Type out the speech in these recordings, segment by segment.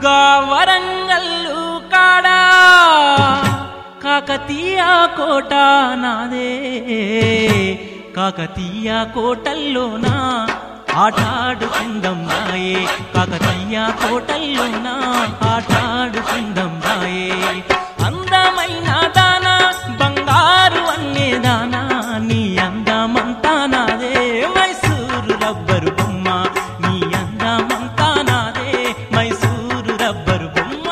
గా వరంగల్లు కాడా కాకతీయ కోట నాదే కాకతీయ కోటల్లోన ఆటాడుకుందం రాయే కాకతీయ కోటల్లోన ఆటాడుకుందం రాయే అందమైన దానా బంగారు అన్నే దానా నీ అందమంతా నాదే మైసూరు రబ్బరు బొమ్మ నీ అందమంతా నాదే మైసూరు రబ్బరు బొమ్మ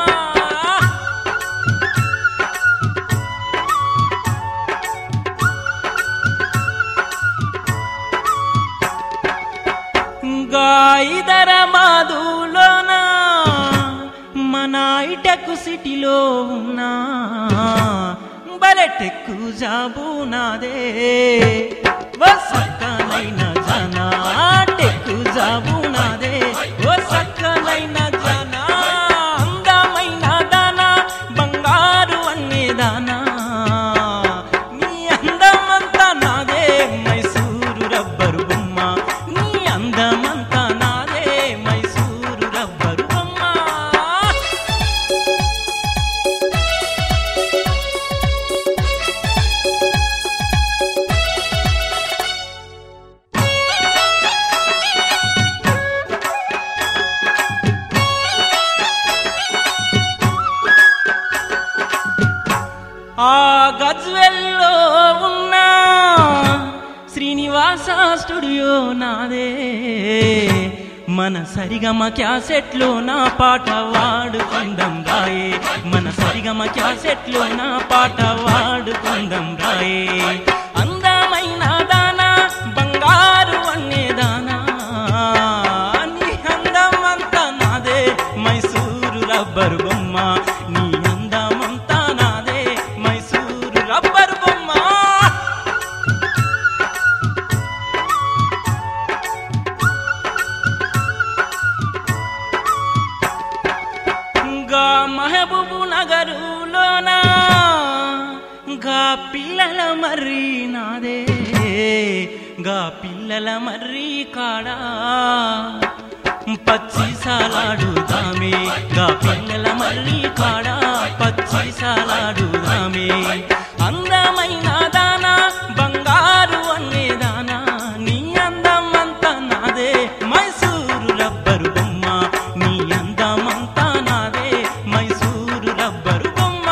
గాయిదర మాధులోన మన ఇటెక్కు సిటీలో ఉన్నా బలెటెక్కు జాబు నాదే ఓ సక్కనైన జనా టెక్కు జాబు నాదే ఓ సక్కనైన జనా అందమైన దానా బంగారు అన్నే దానా నీ అందమంతా నాదే మైసూరు రబ్బరు బొమ్మ నీ అందమంతా నాదే మైసూరు రబ్బరు బొమ్మ ఆ గజ్వెల్లో ఉన్న శ్రీనివాస స్టూడియో నాదే మన సరిగమ క్యాసెట్లో నా పాట వాడుకుందాం రాయే మన సరిగమ క్యాసెట్లో నా పాట వాడుకుందాం రాయే అందమైన దానా బంగారు అన్నే దానా నీ అందమంతా నాదే మైసూరు రబ్బరు బొమ్మ నీ అందమంతా నాదే మైసూరు రబ్బరు బొమ్మ గా మహబూబు నగరులోన గా పిల్లల మర్రి నాదే గా పిల్లల మర్రి కాడా పచ్చి సాలాడుదామే గా పిల్లల మర్రి కాడా పచ్చి సాలాడుదామే అందమైన దానా బంగారు అన్నే దానా నీ అందమంతా నాదే మైసూరు రబ్బరు బొమ్మ నీ అందమంతా నాదే మైసూరు రబ్బరు బొమ్మ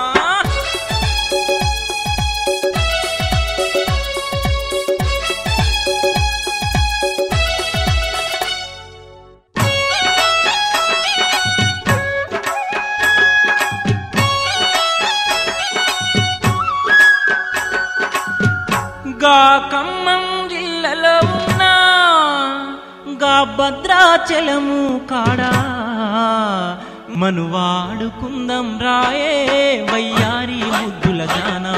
గా ఖమ్మం జిల్లాలో ఉన్న గా భద్రాచలము కాడా మనువాడుకుందం రాయే వయ్యారి ముద్దుల జాన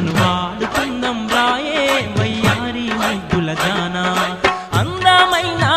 మనువాడుకుందం రాయే వయ్యారి ముద్దుల జాన అందమైన